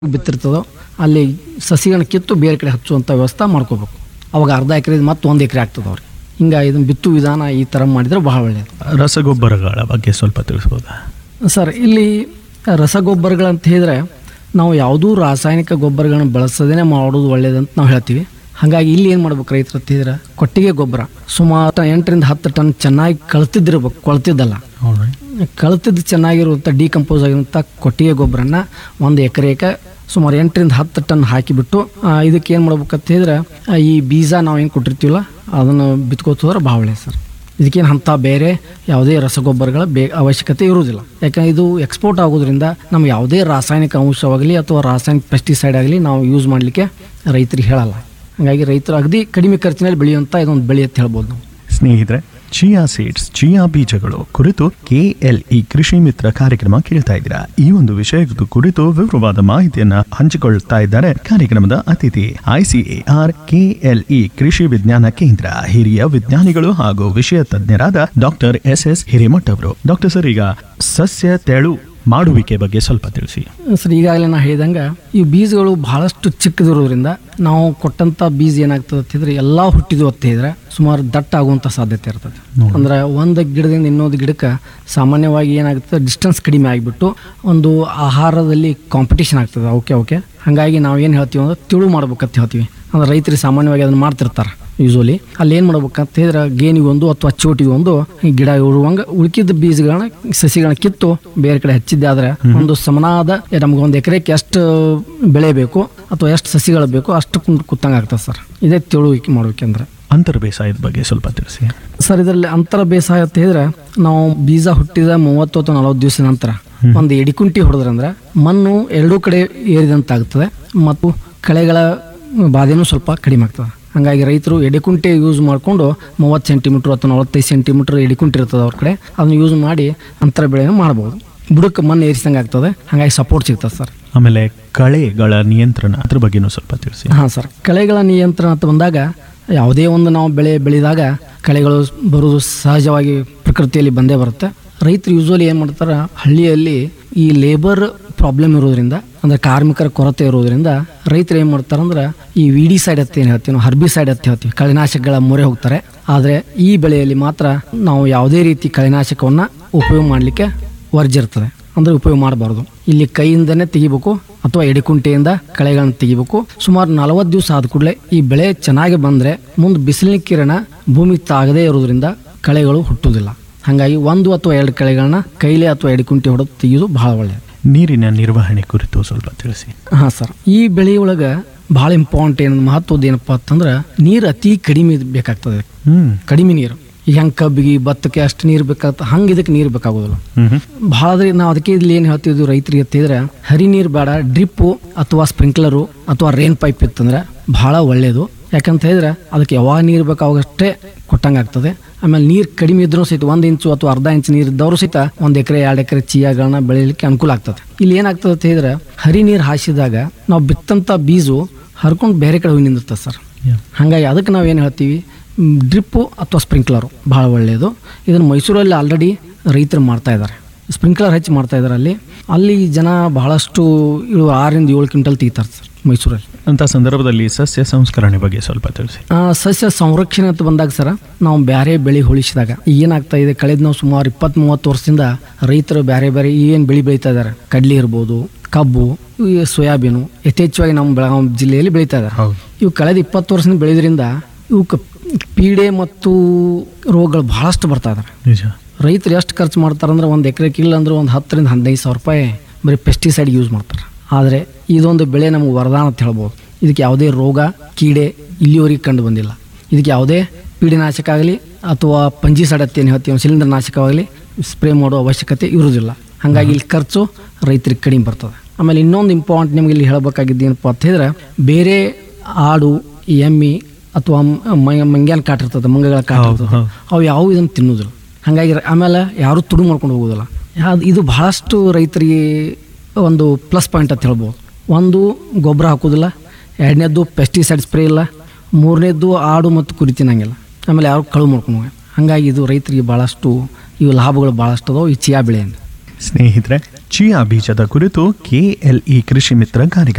ಬಿತ್ತಿರ್ತದೋ ಅಲ್ಲಿ ಸಸಿಗಳನ್ನ ಕಿತ್ತು ಬೇರೆ ಕಡೆ ಹಚ್ಚುವಂಥ ವ್ಯವಸ್ಥೆ ಮಾಡ್ಕೋಬೇಕು ಅವಾಗ ಅರ್ಧ ಎಕರೆ ಮತ್ತು ಒಂದು ಎಕರೆ ಆಗ್ತದೆ ಅವ್ರಿಗೆ ಹಿಂಗೆ ಇದನ್ನು ಬಿತ್ತು ವಿಧಾನ ಈ ಥರ ಮಾಡಿದರೆ ಬಹಳ ಒಳ್ಳೆಯದು ರಸಗೊಬ್ಬರಗಳ ಬಗ್ಗೆ ಸ್ವಲ್ಪ ತಿಳಿಸ್ಬೋದಾ ಸರ್ ಇಲ್ಲಿ ರಸಗೊಬ್ಬರಗಳಂತ ಹೇಳಿದ್ರೆ ನಾವು ಯಾವುದೂ ರಾಸಾಯನಿಕ ಗೊಬ್ಬರಗಳನ್ನ ಬಳಸದೇ ಮಾಡೋದು ಒಳ್ಳೇದಂತ ನಾವು ಹೇಳ್ತೀವಿ ಹಾಗಾಗಿ ಇಲ್ಲಿ ಏನು ಮಾಡ್ಬೇಕು ರೈತರು ಅಂತ ಹೇಳಿದ್ರೆ ಕೊಟ್ಟಿಗೆ ಗೊಬ್ಬರ ಸುಮಾರು ಎಂಟರಿಂದ ಹತ್ತು ಟನ್ ಚೆನ್ನಾಗಿ ಕಳ್ತಿದ್ದಿರ್ಬೇಕು ಕೊಳ್ತಿದ್ದಲ್ಲ ಕಳ್ತಿದ್ದು ಚೆನ್ನಾಗಿರುವಂಥ ಡಿಕಂಪೋಸ್ ಆಗಿರುವಂಥ ಕೊಟ್ಟಿಗೆ ಗೊಬ್ಬರನ ಒಂದು ಎಕರೆಗೆ ಸುಮಾರು ಎಂಟರಿಂದ ಹತ್ತು ಟನ್ ಹಾಕಿಬಿಟ್ಟು ಆ, ಇದಕ್ಕೆ ಏನು ಮಾಡ್ಬೇಕಂತ ಹೇಳಿದ್ರೆ ಆ, ಈ ಬೀಜ ನಾವು ಏನು ಕೊಟ್ಟಿರ್ತೀವಲ್ಲ ಅದನ್ನು ಬಿತ್ಕೋತ ಹೋದ್ರೆ ಭಾಳ ಒಳ್ಳೆಯದು ಸರ್ ಇದಕ್ಕೇನು ಅಂಥ ಬೇರೆ ಯಾವುದೇ ರಸಗೊಬ್ಬರಗಳ ಬೇ ಅವಶ್ಯಕತೆ ಇರುವುದಿಲ್ಲ ಯಾಕಂದ್ರೆ ಇದು ಎಕ್ಸ್ಪೋರ್ಟ್ ಆಗೋದ್ರಿಂದ ನಮ್ಗೆ ಯಾವುದೇ ರಾಸಾಯನಿಕ ಅಂಶವಾಗಲಿ ಅಥವಾ ರಾಸಾಯನಿಕ ಪೆಸ್ಟಿಸೈಡ್ ಆಗಲಿ ನಾವು ಯೂಸ್ ಮಾಡಲಿಕ್ಕೆ ರೈತರಿಗೆ ಹೇಳಲ್ಲ ಹಾಗಾಗಿ ರೈತರು ಅಗದಿ ಕಡಿಮೆ ಖರ್ಚಿನಲ್ಲಿ ಬೆಳೆಯುವಂಥ ಇದೊಂದು ಬೆಳೆ ಅಂತ ಹೇಳ್ಬೋದು ನಾವು ಸ್ನೇಹಿತರೆ ಚಿಯಾ ಸೀಡ್ಸ್ ಚಿಯಾ ಬೀಜಗಳು ಕುರಿತು ಕೆಎಲ್ಇ ಕೃಷಿ ಮಿತ್ರ ಕಾರ್ಯಕ್ರಮ ಕೇಳ್ತಾ ಇದ್ದೀರಾ ಈ ಒಂದು ವಿಷಯದ ಕುರಿತು ವಿವರವಾದ ಮಾಹಿತಿಯನ್ನ ಹಂಚಿಕೊಳ್ತಾ ಇದ್ದಾರೆ ಕಾರ್ಯಕ್ರಮದ ಅತಿಥಿ ಐಸಿಎಆರ್ ಕೆಎಲ್ಇ ಕೃಷಿ ವಿಜ್ಞಾನ ಕೇಂದ್ರ ಹಿರಿಯ ವಿಜ್ಞಾನಿಗಳು ಹಾಗೂ ವಿಷಯ ತಜ್ಞರಾದ ಡಾಕ್ಟರ್ ಎಸ್ ಎಸ್ ಹಿರೇಮಠ್ ಅವರು ಡಾಕ್ಟರ್ ಸರ್ ಈಗ ಸಸ್ಯ ತೆಳು ಮಾಡುವಿಕೆ ಬಗ್ಗೆ ಸ್ವಲ್ಪ ತಿಳಿಸಿ ಸರ್ ಈಗಾಗಲೇ ನಾ ಹೇಳಿದಂಗೆ ಈ ಬೀಜಗಳು ಬಹಳಷ್ಟು ಚಿಕ್ಕದಿರೋದ್ರಿಂದ ನಾವು ಕೊಟ್ಟಂಥ ಬೀಜ ಏನಾಗ್ತದೆ ಅಂತಿದ್ರೆ ಎಲ್ಲ ಹುಟ್ಟಿದ್ವು ಅಂತ ಹೇಳಿದ್ರೆ ಸುಮಾರು ದಟ್ಟ ಆಗುವಂಥ ಸಾಧ್ಯತೆ ಇರ್ತದೆ ಅಂದ್ರೆ ಒಂದು ಗಿಡದಿಂದ ಇನ್ನೊಂದು ಗಿಡಕ್ಕೆ ಸಾಮಾನ್ಯವಾಗಿ ಏನಾಗ್ತದೆ ಡಿಸ್ಟೆನ್ಸ್ ಕಡಿಮೆ ಆಗಿಬಿಟ್ಟು ಒಂದು ಆಹಾರದಲ್ಲಿ ಕಾಂಪಿಟೇಷನ್ ಆಗ್ತದೆ ಓಕೆ ಓಕೆ ಹಾಗಾಗಿ ನಾವು ಏನು ಹೇಳ್ತೀವಿ ಅಂದ್ರೆ ತಿಳು ಮಾಡ್ಬೇಕಂತ ಹೇಳ್ತೀವಿ ಅಂದ್ರೆ ರೈತರಿಗೆ ಸಾಮಾನ್ಯವಾಗಿ ಅದನ್ನು ಮಾಡ್ತಿರ್ತಾರೆ ಯೂಶ್ವಲಿ ಅಲ್ಲಿ ಏನು ಮಾಡ್ಬೇಕಂತ ಹೇಳಿದ್ರೆ ಗೇನಿಗೆ ಒಂದು ಅಥವಾ ಚೋಟಿಗೆ ಒಂದು ಈ ಗಿಡ ಉರುವಂಗೆ ಉಳ್ಕಿದ ಬೀಜಗಳನ್ನ ಸಸಿಗಳನ್ನ ಕಿತ್ತು ಬೇರೆ ಕಡೆ ಹಚ್ಚಿದ್ದೆ ಆದ್ರೆ ಒಂದು ಸಮನಾದ ನಮ್ಗೆ ಒಂದು ಎಕರೆಗೆ ಎಷ್ಟು ಬೆಳೆ ಬೇಕು ಅಥವಾ ಎಷ್ಟು ಸಸಿಗಳು ಬೇಕು ಅಷ್ಟು ಕುಂತ್ ಕೂತಂಗೆ ಆಗ್ತದೆ ಸರ್ ಇದೇ ತಿಳುವಿಕೆ ಮಾಡ್ಬೇಕಂದ್ರೆ ಅಂತರ ಬೇಸಾಯದ ಬಗ್ಗೆ ಸ್ವಲ್ಪ ತಿಳಿಸಿ ಸರ್ ಇದರಲ್ಲಿ ಅಂತರ ಬೇಸಾಯ ಅಂತ ಹೇಳಿದ್ರೆ ನಾವು ಬೀಜ ಹುಟ್ಟಿದ ಮೂವತ್ತು ಅಥವಾ ನಲವತ್ತು ದಿವಸ ನಂತರ ಒಂದು ಎಡಿಕುಂಟಿ ಹೊಡೆದ್ರಂದ್ರೆ ಮಣ್ಣು ಎರಡೂ ಕಡೆ ಏರಿದಂತಾಗ್ತದೆ ಮತ್ತು ಕಳೆಗಳ ಬಾಧೆನೂ ಸ್ವಲ್ಪ ಕಡಿಮೆ ಆಗ್ತದೆ ಹಾಗಾಗಿ ರೈತರು ಎಡೆಕುಂಟೆ ಯೂಸ್ ಮಾಡಿಕೊಂಡು ಮೂವತ್ತು ಸೆಂಟಿಮೀಟ್ರ್ ಅಥವಾ ನಲವತ್ತೈದು ಸೆಂಟಿಮೀಟ್ರ್ ಎಡಿಕುಂಟಿ ಇರ್ತದೆ ಅವ್ರ ಕಡೆ ಅದನ್ನು ಯೂಸ್ ಮಾಡಿ ಅಂತರ ಬೆಳೆಯನ್ನು ಮಾಡ್ಬೋದು ಬುಡಕ್ಕೆ ಮಣ್ಣು ಏರಿಸಿದಂಗೆ ಆಗ್ತದೆ ಹಾಗಾಗಿ ಸಪೋರ್ಟ್ ಸಿಗ್ತದೆ ಸರ್ ಆಮೇಲೆ ಕಳೆಗಳ ನಿಯಂತ್ರಣ ಅದ್ರ ಬಗ್ಗೆನೂ ಸ್ವಲ್ಪ ತಿಳಿಸಿ ಹಾಂ ಸರ್ ಕಳೆಗಳ ನಿಯಂತ್ರಣ ಅಂತ ಬಂದಾಗ ಯಾವುದೇ ಒಂದು ನಾವು ಬೆಳೆ ಬೆಳೆದಾಗ ಕಳೆಗಳು ಬರುವುದು ಸಹಜವಾಗಿ ಪ್ರಕೃತಿಯಲ್ಲಿ ಬಂದೇ ಬರುತ್ತೆ ರೈತರು ಯೂಶ್ವಲಿ ಏನು ಮಾಡ್ತಾರೆ ಹಳ್ಳಿಯಲ್ಲಿ ಈ ಲೇಬರ್ ಪ್ರಾಬ್ಲಮ್ ಇರೋದ್ರಿಂದ ಅಂದರೆ ಕಾರ್ಮಿಕರ ಕೊರತೆ ಇರೋದ್ರಿಂದ ರೈತರು ಏನು ಮಾಡ್ತಾರೆ ಅಂದ್ರೆ ಈ ವಿಡಿ ಸೈಡ್ ಅಂತ ಏನು ಹೇಳ್ತೀವಿ ನಾವು ಹರ್ಬಿ ಸೈಡ್ ಅಂತ ಹೇಳ್ತೀವಿ ಕಳೆನಾಶಕಗಳ ಮೊರೆ ಹೋಗ್ತಾರೆ ಆದರೆ ಈ ಬೆಳೆಯಲ್ಲಿ ಮಾತ್ರ ನಾವು ಯಾವುದೇ ರೀತಿ ಕಳೆನಾಶಕವನ್ನು ಉಪಯೋಗ ಮಾಡಲಿಕ್ಕೆ ವರ್ಜ್ಯ ಇರ್ತದೆ ಅಂದರೆ ಉಪಯೋಗ ಮಾಡಬಾರ್ದು ಇಲ್ಲಿ ಕೈಯಿಂದನೇ ತೆಗಿಬೇಕು ಅಥವಾ ಎಡಿಕುಂಟೆಯಿಂದ ಕಳೆಗಳನ್ನು ತೆಗಿಬೇಕು ಸುಮಾರು ನಲವತ್ತು ದಿವಸ ಆದ ಕೂಡಲೇ ಈ ಬೆಳೆ ಚೆನ್ನಾಗಿ ಬಂದರೆ ಮುಂದೆ ಬಿಸಿಲಿನ ಕಿರಣ ಭೂಮಿಗೆ ತಾಗದೇ ಇರೋದ್ರಿಂದ ಕಳೆಗಳು ಹುಟ್ಟುವುದಿಲ್ಲ ಹಾಗಾಗಿ ಒಂದು ಅಥವಾ ಎರಡು ಕಳೆಗಳನ್ನ ಕೈಲಿ ಅಥವಾ ಎಡಿಕುಂಟೆ ಹೊಡೆದು ತೆಗೆಯೋದು ಬಹಳ ಒಳ್ಳೆಯದು ನೀರಿನ ನಿರ್ವಹಣೆ ಕುರಿತು ಸ್ವಲ್ಪ ತಿಳಿಸಿ ಹಾಂ ಸರ್ ಈ ಬೆಳೆ ಒಳಗೆ ಭಾಳ ಇಂಪಾರ್ಟೆಂಟ್ ಏನು ಮಹತ್ವದ್ದು ಏನಪ್ಪ ಅಂತಂದ್ರೆ ನೀರು ಅತಿ ಕಡಿಮೆ ಬೇಕಾಗ್ತದೆ ಹ್ಮ್ ಕಡಿಮೆ ನೀರು ಈ ಹೆಂಗೆ ಕಬ್ಬಿಗೆ ಭತ್ತಕ್ಕೆ ಅಷ್ಟು ನೀರು ಬೇಕಾಗ್ತದೆ ಹಂಗೆ ಇದಕ್ಕೆ ನೀರು ಬೇಕಾಗೋದಿಲ್ಲ ಹ್ಮ್ ಹ್ಮ್. ಭಾಳ ನಾವು ಅದಕ್ಕೆ ಇಲ್ಲಿ ಏನು ಹೇಳ್ತಿದ್ವಿ ರೈತರಿಗೆ ಅಂತಿದ್ರೆ ಹರಿ ನೀರು ಬೇಡ ಡ್ರಿಪ್ಪು ಅಥವಾ ಸ್ಪ್ರಿಂಕ್ಲರು ಅಥವಾ ರೇನ್ ಪೈಪ್ ಇತ್ತಂದ್ರೆ ಭಾಳ ಒಳ್ಳೆಯದು ಯಾಕಂತ ಹೇಳಿದ್ರೆ ಅದಕ್ಕೆ ಯಾವಾಗ ನೀರು ಬೇಕಾವಾಗಷ್ಟೇ ಕೊಟ್ಟಂಗೆ ಆಗ್ತದೆ ಆಮೇಲೆ ನೀರು ಕಡಿಮೆ ಇದ್ರೂ ಸಹಿತ ಒಂದು ಇಂಚು ಅಥವಾ ಅರ್ಧ ಇಂಚು ನೀರು ಇದ್ದವರು ಸಹಿತ ಒಂದು ಎಕರೆ ಎರಡು ಎಕರೆ ಚೀಯಾಗಳನ್ನ ಬೆಳೀಲಿಕ್ಕೆ ಅನುಕೂಲ ಆಗ್ತದೆ ಇಲ್ಲಿ ಏನಾಗ್ತದೆ ಅಂತ ಹೇಳಿದ್ರೆ ಹರಿ ನೀರು ಹಾಯಿಸಿದಾಗ ನಾವು ಬಿತ್ತಂಥ ಬೀಜು ಹರ್ಕೊಂಡು ಬೇರೆ ಕಡೆ ಹೋಗಿ ನಿಂದಿರ್ತದೆ ಸರ್ Yeah. ಹಾಗಾಗಿ ಅದಕ್ಕೆ ನಾವು ಏನು ಹೇಳ್ತೀವಿ ಡ್ರಿಪ್ಪು ಅಥವಾ ಸ್ಪ್ರಿಂಕ್ಲರು ಭಾಳ ಒಳ್ಳೆಯದು ಇದನ್ನು ಮೈಸೂರಲ್ಲಿ ಆಲ್ರೆಡಿ ರೈತರು ಮಾಡ್ತಾ ಇದ್ದಾರೆ ಸ್ಪ್ರಿಂಕ್ಲರ್ ಹಚ್ಚಿ ಮಾಡ್ತಾ ಇದ್ದಾರೆ ಅಲ್ಲಿ ಅಲ್ಲಿ ಜನ ಬಹಳಷ್ಟು ಇಳು ಆರರಿಂದ ಏಳು ಕ್ವಿಂಟಲ್ ತೆಗಿತಾರೆ ಸರ್ ಮೈಸೂರಲ್ಲಿ ಅಂತ ಸಂದರ್ಭದಲ್ಲಿ ಸಸ್ಯ ಸಂಸ್ಕರಣೆ ಬಗ್ಗೆ ಸ್ವಲ್ಪ ತಿಳಿಸಿ ಆ, ಸಸ್ಯ ಸಂರಕ್ಷಣೆ ಅಂತ ಬಂದಾಗ ಸರ ನಾವು ಬೇರೆ ಬೆಳೆ ಹೋಲಿಸಿದಾಗ ಏನಾಗ್ತಾ ಇದೆ ಕಳೆದ ನಾವು ಸುಮಾರು ಇಪ್ಪತ್ತ್ ಮೂವತ್ತು ವರ್ಷದಿಂದ ರೈತರು ಬೇರೆ ಬೇರೆ ಏನು ಬೆಳೆ ಬೆಳೀತಾ ಇದ್ದಾರೆ ಕಡ್ಲಿ ಇರ್ಬೋದು ಕಬ್ಬು ಈ ಸೋಯಾಬೀನು ಯಥೇಚ್ಛವಾಗಿ ನಮ್ಮ ಬೆಳಗಾವಿ ಜಿಲ್ಲೆಯಲ್ಲಿ ಬೆಳೀತಾ ಇದ್ದಾರೆ ಹೌದು ಇವು ಕಳೆದ ಇಪ್ಪತ್ತು ವರ್ಷದಿಂದ ಬೆಳೆದ್ರಿಂದ ಇವಕ್ಕೆ ಪೀಡೆ ಮತ್ತು ರೋಗಗಳು ಬಹಳಷ್ಟು ಬರ್ತಾ ಇದಾವೆ ನಿಜ ರೈತರು ಎಷ್ಟು ಖರ್ಚು ಮಾಡ್ತಾರಂದ್ರೆ ಒಂದು ಎಕರೆಗೆ ಇಲ್ಲ ಅಂದ್ರೆ ಒಂದು ಹತ್ತರಿಂದ ಹದಿನೈದು ಸಾವಿರ ರೂಪಾಯಿ ಬರೀ ಪೆಸ್ಟಿಸೈಡ್ ಯೂಸ್ ಮಾಡ್ತಾರೆ ಆದರೆ ಇದೊಂದು ಬೆಳೆ ನಮಗೆ ವರದಾನ ಅಂತ ಹೇಳ್ಬೋದು ಇದಕ್ಕೆ ಯಾವುದೇ ರೋಗ ಕೀಡೆ ಇಲ್ಲಿವರೆಗೆ ಕಂಡು ಬಂದಿಲ್ಲ ಇದಕ್ಕೆ ಯಾವುದೇ ಪೀಡಿನಾಶಕ ಆಗಲಿ ಅಥವಾ ಪಂಜಿಸೈಡ್ ಅಂತ ಏನು ಹೇಳ್ತೀವಿ ಸಿಲಿಂಡರ್ ನಾಶಕವಾಗಲಿ ಸ್ಪ್ರೇ ಮಾಡೋ ಅವಶ್ಯಕತೆ ಇರುವುದಿಲ್ಲ ಹಾಗಾಗಿ ಇಲ್ಲಿ ಖರ್ಚು ರೈತರಿಗೆ ಕಡಿಮೆ ಬರ್ತದೆ ಆಮೇಲೆ ಇನ್ನೊಂದು ಇಂಪಾರ್ಟೆಂಟ್ ನಿಮಗೆ ಇಲ್ಲಿ ಹೇಳಬೇಕಾಗಿದ್ದು ಏನಪ್ಪ ಅಂತ ಹೇಳಿದ್ರೆ ಬೇರೆ ಆಡು ಎಮ್ಮಿ ಅಥವಾ ಮ- ಮಂಗ್ಯಾನ ಕಾಟ ಇರ್ತದೆ ಮಂಗಗಳ ಕಾಟ ಹೌದು, ಇರ್ತದೆ ಹೌದು. ಅವು ಯಾವುವು ಇದನ್ನು ತಿನ್ನೋದಿಲ್ಲ ಹಾಗಾಗಿ ರ- ಆಮೇಲೆ ಯಾರೂ ತುಡು ಮಾಡ್ಕೊಂಡು ಹೋಗೋದಿಲ್ಲ ಯಾವ್ದು ಇದು ಬಹಳಷ್ಟು ರೈತರಿಗೆ ಒಂದು ಪ್ಲಸ್ ಪಾಯಿಂಟ್ ಅಂತ ಹೇಳ್ಬೋದು ಒಂದು ಗೊಬ್ಬರ ಹಾಕೋದಿಲ್ಲ ಎರಡನೇದ್ದು ಪೆಸ್ಟಿಸೈಡ್ ಸ್ಪ್ರೇ ಇಲ್ಲ ಮೂರನೇದ್ದು ಆಡು ಮತ್ತು ಕುರಿ ತಿನ್ನಂಗಿಲ್ಲ ಆಮೇಲೆ ಯಾರು ಕಳು ಮಾಡ್ಕೊಂಡು ಹೋಗಲ್ಲ ಹಾಗಾಗಿ ಇದು ರೈತರಿಗೆ ಭಾಳಷ್ಟು ಇವು ಲಾಭಗಳು ಭಾಳಷ್ಟು ಅದಾವೆ ಈ ಚಿಯಾ ಬೆಳೆಯಿಂದ ಸ್ನೇಹಿತರೆ ಚಿಯಾ ಬೀಜದ ಕುರಿತು ಕೆಎಲ್ಇ ಕೃಷಿ ಮಿತ್ರ ಕಾರ್ಯಕ್ರಮ